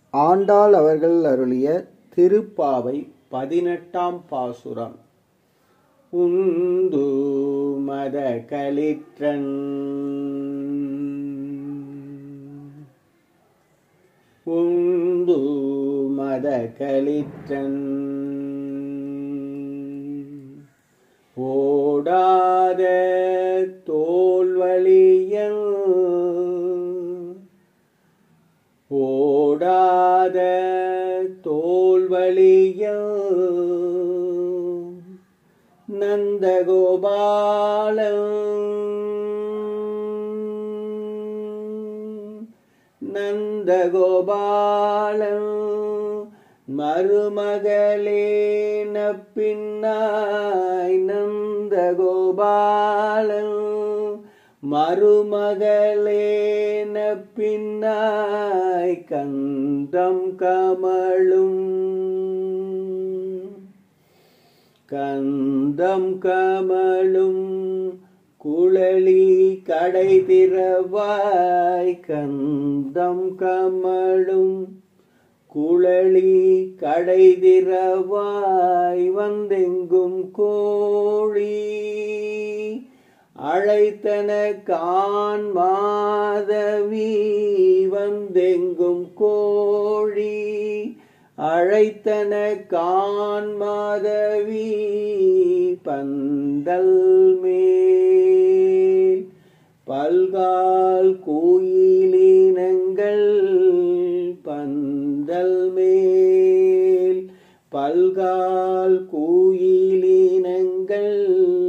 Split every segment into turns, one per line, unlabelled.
ஆண்டாள் அவர்கள் அருளிய திருப்பாவை பதினெட்டாம் பாசுரம் உந்து மத கலிற்றன் உந்து மத கலிற்றன் ஓடாத தோல்வழியன் ஓடாத தோல்வழியன் நந்தகோபாலம் நந்தகோபாலம் மருமகளேன பின்னாய் நந்தகோபாலம் மருமகளேன பின்னாய் கந்தம் கமழும் கந்தம் கமழும் குழலி கடை திறவாய் கந்தம் கமழும் குழலி கடை திறவாய் வந்தெங்கும் கோழி அழைத்தன கான் மாதவி வந்தெங்கும் கோழி அழைத்தன கான் மாதவி பந்தல் மேல் பல்கால் கோயிலினங்கள் பந்தல் மேல் பல்கால் கோயிலினங்கள்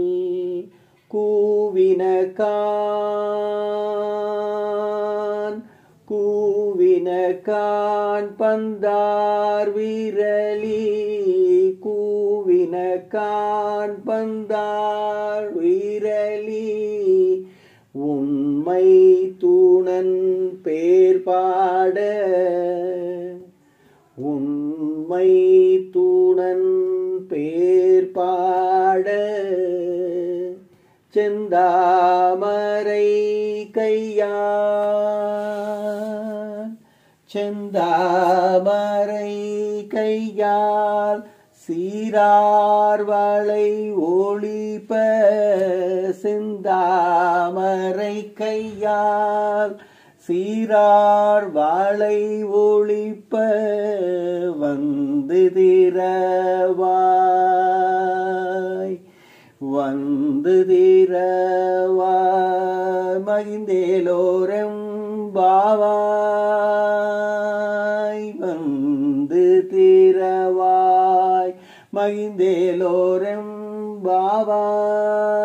கூவின கான் கூவின கான் பந்தார் விரலி கூவின கான் பந்தார் விரலி உண்மை தூணன் பேர் பாட உண்மை தூணன் பேர் பாட செந்தாமரை கையால் செந்தாமரை கையால் சீரார் வளை ஒளிப்ப செந்தாமரை கையால் சீரார் வாழை ஒளிப்ப வந்து திரவாய் வந்து திரவாய் மகிந்தேலோரம் பாவாய் வந்து திரவாய் மகிந்தேலோரம் பாவாய்